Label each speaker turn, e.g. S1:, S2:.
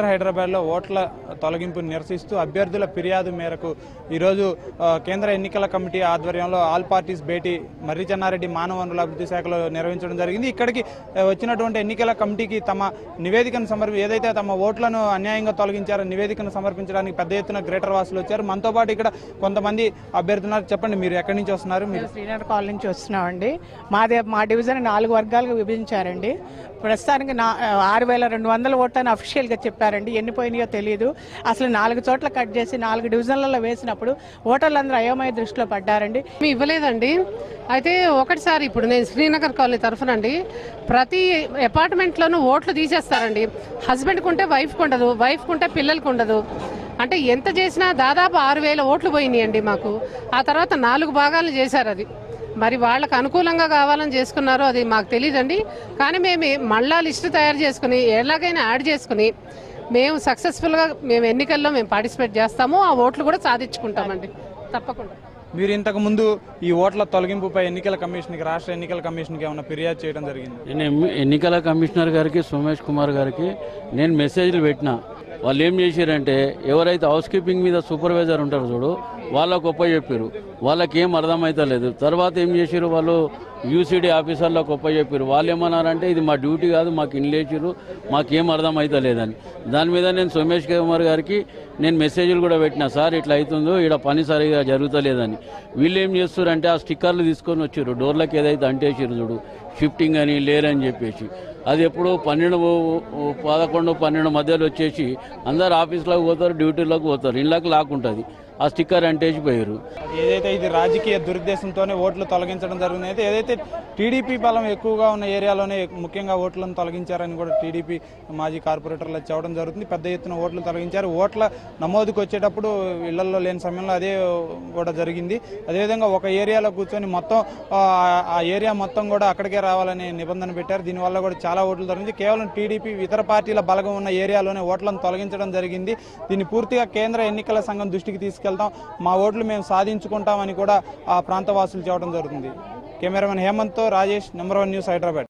S1: greater హైదరాబాద్లో ఓట్ల తొలగింపు నిరసిస్తూ అభ్యర్థుల ఫిర్యాదు మేరకు ఈరోజు ఆ, కేంద్ర ఎన్నికల కమిటీ ఆధ్వర్యంలో ఆల్ పార్టీస్ భేటీ మర్రి చెన్నారెడ్డి మానవ వనరుల అభివృద్ధి శాఖలో నిర్వహించడం జరిగింది ఇక్కడికి ఆ, వచ్చినటువంటి ఎన్నికల కమిటీకి తమ నివేదికను సమర్పి ఏదైతే తమ ఓట్లను అన్యాయంగా తొలగించారో నివేదికను సమర్పించడానికి పెద్ద ఎత్తున గ్రేటర్ వాసులు వచ్చారు మనతో పాటు ఇక్కడ కొంతమంది అభ్యర్థున్నారు చెప్పండి మీరు ఎక్కడి నుంచి వస్తున్నారు మీరు
S2: మేము శ్రీనగర్ కాలనీ నుంచి వస్తున్నామండి మాది మా డివిజన్ నాలుగు వర్గాలుగా విభజించారండి ప్రస్తుతానికి నా ఆరు వేల రెండు వందల ఓట్లని అఫీషియల్గా చెప్పారండి ఎన్ని పోయినాయో తెలియదు అసలు నాలుగు చోట్ల కట్ చేసి నాలుగు డివిజన్లలో వేసినప్పుడు ఓటర్లందరూ అయోమయ దృష్టిలో పడ్డారండి
S3: ఏమీ ఇవ్వలేదండి అయితే ఒకటిసారి ఇప్పుడు నేను శ్రీనగర్ కాలనీ తరఫునండి ప్రతి అపార్ట్మెంట్లోనూ ఓట్లు తీసేస్తారండి హస్బెండ్కి ఉంటే వైఫ్కి ఉండదు వైఫ్కి ఉంటే పిల్లలకి ఉండదు అంటే ఎంత చేసినా దాదాపు ఆరు వేల ఓట్లు పోయినాయండి మాకు ఆ తర్వాత నాలుగు భాగాలు చేశారు అది మరి వాళ్ళకు అనుకూలంగా కావాలని చేసుకున్నారో అది మాకు తెలియదండి కానీ మేము మళ్ళా లిస్టు తయారు చేసుకుని ఎలాగైనా యాడ్ చేసుకుని మేము సక్సెస్ఫుల్గా మేము ఎన్నికల్లో మేము పార్టిసిపేట్ చేస్తాము ఆ ఓట్లు కూడా సాధించుకుంటామండి తప్పకుండా
S1: మీరు ఇంతకు ముందు ఈ ఓట్ల తొలగింపుపై ఎన్నికల కమిషన్కి రాష్ట్ర ఎన్నికల కమిషన్కి ఏమైనా ఫిర్యాదు చేయడం జరిగింది
S4: నేను ఎమ్మి- ఎన్నికల కమిషనర్ గారికి సోమేష్ కుమార్ గారికి నేను మెసేజ్లు పెట్టిన వాళ్ళు ఏం చేశారంటే ఎవరైతే హౌస్ కీపింగ్ మీద సూపర్వైజర్ ఉంటారో చూడు వాళ్ళకు గొప్ప చెప్పారు వాళ్ళకి ఏం అర్థమైతలేదు తర్వాత ఏం చేశారు వాళ్ళు యూసీడీ ఆఫీసర్లకు గొప్ప చెప్పారు వాళ్ళు ఏమన్నారంటే ఇది మా డ్యూటీ కాదు మాకు ఇన్లేచారు మాకేం అర్థమైతలేదని దాని మీద నేను సోమేష్ కుమార్ గారికి నేను మెసేజ్లు కూడా పెట్టిన సార్ ఇట్లా అవుతుందో ఇక్కడ పని సరిగా జరుగుతలేదని వీళ్ళు ఏం చేస్తారంటే ఆ స్టిక్కర్లు తీసుకొని వచ్చారు డోర్లకు ఏదైతే అంటేసారు చూడు షిఫ్టింగ్ అని లేరని చెప్పేసి అది ఎప్పుడు పన్నెండు పదకొండు పన్నెండు మధ్యలో వచ్చేసి అందరు ఆఫీస్లోకి పోతారు డ్యూటీలోకి పోతారు ఇళ్ళకి లాక్కుంటుంది ఆ స్టిక్కర్ అంటేసి పోయారు
S1: ఏదైతే ఇది రాజకీయ దురుద్దేశంతోనే ఓట్లు తొలగించడం జరిగింది అయితే ఏదైతే టీడీపీ బలం ఎక్కువగా ఉన్న ఏరియాలోనే ముఖ్యంగా ఓట్లను తొలగించారని కూడా టీడీపీ మాజీ కార్పొరేటర్లు చెప్పడం జరుగుతుంది పెద్ద ఎత్తున ఓట్లు తొలగించారు ఓట్ల నమోదుకు వచ్చేటప్పుడు ఇళ్లలో లేని సమయంలో అదే కూడా జరిగింది అదేవిధంగా ఒక ఏరియాలో కూర్చొని మొత్తం ఆ, ఆ ఏరియా మొత్తం కూడా అక్కడికే రావాలనే నిబంధన పెట్టారు దీనివల్ల కూడా చాలా ఓట్లు తొలగించి కేవలం టీడీపీ ఇతర పార్టీల బలగం ఉన్న ఏరియాలోనే ఓట్లను తొలగించడం జరిగింది దీన్ని పూర్తిగా కేంద్ర ఎన్నికల సంఘం దృష్టికి తీసుకెళ్తాం మా ఓట్లు మేము సాధించుకుంటామని కూడా ఆ ప్రాంతవాసులు చెప్పడం జరుగుతుంది కెమెరామెన్ హేమంత్తో Rajesh number one news Hyderabad